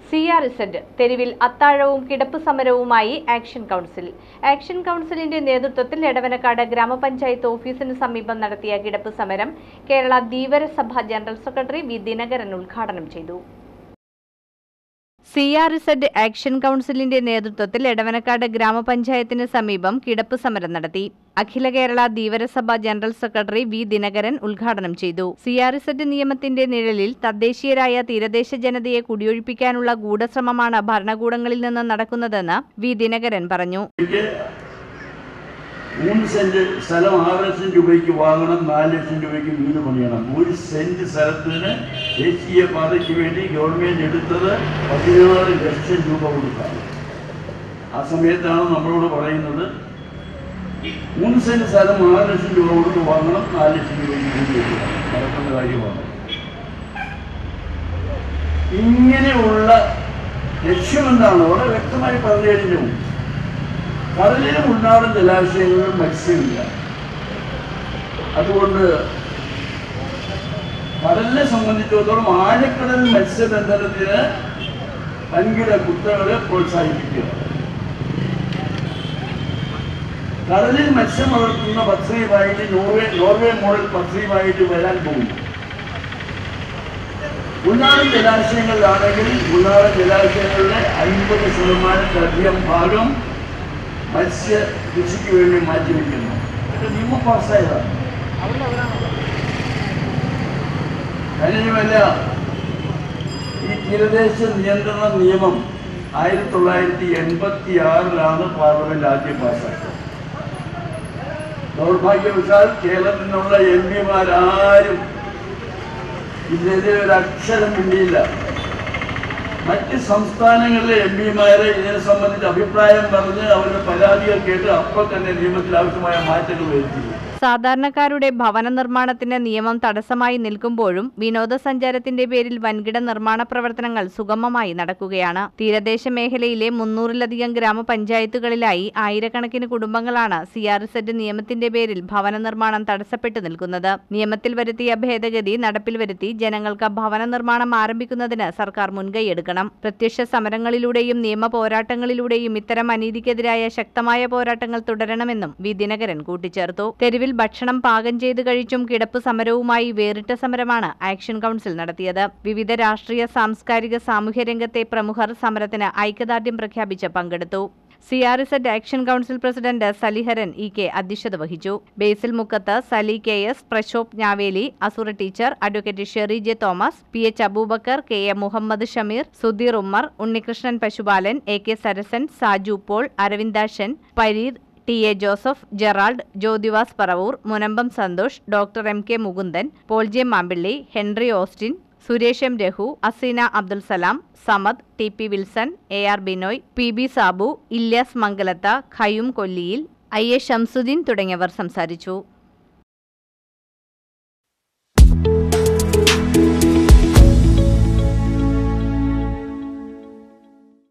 C R Z തെരുവിൽ അത്താഴവും കിടപ്പ് സമരവുമായി ആക്ഷൻ കൗൺസിൽ ആക്ഷൻ കൗൺസിലിന്റെ നേതൃത്വത്തിൽ എടവനക്കാട് ഗ്രാമപഞ്ചായത്ത് ഓഫീസിന് സമീപം നടത്തിയ കിടപ്പ് സമരം Kerala Dheevarasabha general secretary V Dinakaran ഉദ്ഘാടനം ചെയ്തു സി ആർ ഇസഡ് ആക്ഷൻ കൗൺസിലിന്റെ നേതൃത്വത്തിൽ എടവനക്കാട് ഗ്രാമപഞ്ചായത്തിന് സമീപം കിടപ്പ് സമരം നടത്തി Akhila Kerala Dheevarasabha general secretary V Dinakaran ഉദ്ഘാടനം ചെയ്തു സി ആർ ഇസഡ് നിയമത്തിന്റെ നിഴലിൽ തദ്ദേശീയരായ തീരദേശ ജനതയെ കുടിയൊഴിപ്പിക്കാനുള്ള ഗൂഢശ്രമമാണ് ഭരണകൂടങ്ങളിൽ നിന്ന് നടക്കുന്നതെന്ന് വി ദിനകരൻ പറഞ്ഞു എനിക്ക് മൂന്ന് സെന്റ് സ്ഥലം ആറ് ലക്ഷം രൂപയ്ക്ക് വാങ്ങണം നാല് ലക്ഷം രൂപയ്ക്ക് വീട് പണിയണം ഒരു സെന്റ് സ്ഥലത്തിന് ദേശീയ പാതയ്ക്ക് വേണ്ടി ഗവൺമെന്റ് എടുത്തത് പതിനാറ് ലക്ഷം രൂപ കൊടുക്കാം ആ സമയത്താണ് നമ്മളോട് പറയുന്നത് മൂന്ന് സെന്റ് സ്ഥലം ആറ് ലക്ഷം രൂപ കൊടുത്ത് വാങ്ങണം നാല് ലക്ഷം രൂപയ്ക്ക് വീട് വെക്കണം നടക്കുന്ന കാര്യമാണ് ഇങ്ങനെയുള്ള ലക്ഷ്യമെന്താണ് വളരെ വ്യക്തമായി പറഞ്ഞു കഴിഞ്ഞു കടലിലും ഉൾനാടൻ ജലാശയങ്ങളിലും മത്സ്യമില്ല അതുകൊണ്ട് കടലിനെ സംബന്ധിച്ചിടത്തോളം ആഴക്കടൽ മത്സ്യബന്ധനത്തിന് വൻകിട കുത്തകളെ പ്രോത്സാഹിപ്പിക്കുക കടലിൽ മത്സ്യം വളർത്തുന്ന പദ്ധതിയുമായിട്ട് നോർവേ നോർവേ മോഡൽ പദ്ധതിയുമായിട്ട് വരാൻ പോകുന്നു ഉൾനാടൻ ജലാശയങ്ങളിലാണെങ്കിൽ ഉൾനാടൻ ജലാശയങ്ങളിലെ അൻപത് ശതമാനത്തിലധികം ഭാഗം മത്സ്യ കൃഷിക്ക് വേണ്ടി മാറ്റിവെക്കുന്നു ഇത് നിയമം പാസ്സായതാണ് അതിനുമല്ല ഈ തീരദേശ നിയന്ത്രണ നിയമം ആയിരത്തി തൊള്ളായിരത്തി എൺപത്തി ആറിലാണ് പാർലമെന്റ് ആദ്യം പാസ്സാക്കിയത് ദൗർഭാഗ്യവശാൽ കേരളത്തിൽ നിന്നുള്ള എം പിമാരാരും ഇതിനെതിരെ ഒരു അക്ഷരം മിണ്ടിയില്ല മറ്റ് സംസ്ഥാനങ്ങളിലെ എം പിമാരെ ഇതിനെ സംബന്ധിച്ച് അഭിപ്രായം പറഞ്ഞ് അവരുടെ പരാതികൾ കേട്ട് അപ്പോൾ തന്നെ നിയമത്തിൽ ആവശ്യമായ മാറ്റങ്ങൾ വരുത്തി സാധാരണക്കാരുടെ ഭവന നിർമ്മാണത്തിന് നിയമം തടസ്സമായി നിൽക്കുമ്പോഴും വിനോദസഞ്ചാരത്തിന്റെ പേരിൽ വൻകിട നിർമ്മാണ പ്രവർത്തനങ്ങൾ സുഗമമായി നടക്കുകയാണ് തീരദേശ മേഖലയിലെ മുന്നൂറിലധികം ഗ്രാമപഞ്ചായത്തുകളിലായി ആയിരക്കണക്കിന് കുടുംബങ്ങളാണ് സി ആർ സെഡ് നിയമത്തിന്റെ പേരിൽ ഭവന നിർമ്മാണം തടസ്സപ്പെട്ടു നിൽക്കുന്നത് നിയമത്തിൽ വരുത്തിയ ഭേദഗതി നടപ്പിൽ വരുത്തി ജനങ്ങൾക്ക് ഭവന നിർമ്മാണം ആരംഭിക്കുന്നതിന് സർക്കാർ മുൻകൈയെടുക്കണം പ്രത്യക്ഷ സമരങ്ങളിലൂടെയും നിയമ പോരാട്ടങ്ങളിലൂടെയും ഇത്തരം അനീതിക്കെതിരായ ശക്തമായ പോരാട്ടങ്ങൾ തുടരണമെന്നും വി ദിനകരൻ കൂട്ടിച്ചേർത്തു തെരുവിൽ ഭക്ഷണം പാകം ചെയ്ത് കഴിച്ചും കിടപ്പ് സമരവുമായി വേറിട്ട സമരമാണ് ആക്ഷൻ കൗൺസിൽ നടത്തിയത് വിവിധ രാഷ്ട്രീയ സാംസ്കാരിക സാമൂഹ്യ രംഗത്തെ പ്രമുഖർ സമരത്തിന് ഐക്യദാർഢ്യം പ്രഖ്യാപിച്ച് പങ്കെടുത്തു C R Z action council president Saliharan E K അധ്യക്ഷത വഹിച്ചു Basil Mukkath Sali K S Prashobh Njaveli Asura teacher advocate Sherry J Thomas P H Abubakar K A Muhammad Shameer Sudheer Ummer Unnikrishnan Pasupalan A K Sarasan Saju Paul Aravindakshan Pareer T A Joseph Gerald Jyothivas Paravur Munambam Santhosh doctor M K Mukundan Paul J Mampilly Henry Austin Suresh M Raghu Aseena Abdul Salam Samad T P Wilson A R Binoy P B Sabu Ilyas Mangalath Khayum Kolliyil I A Shamsuddin തുടങ്ങിയവർ സംസാരിച്ചു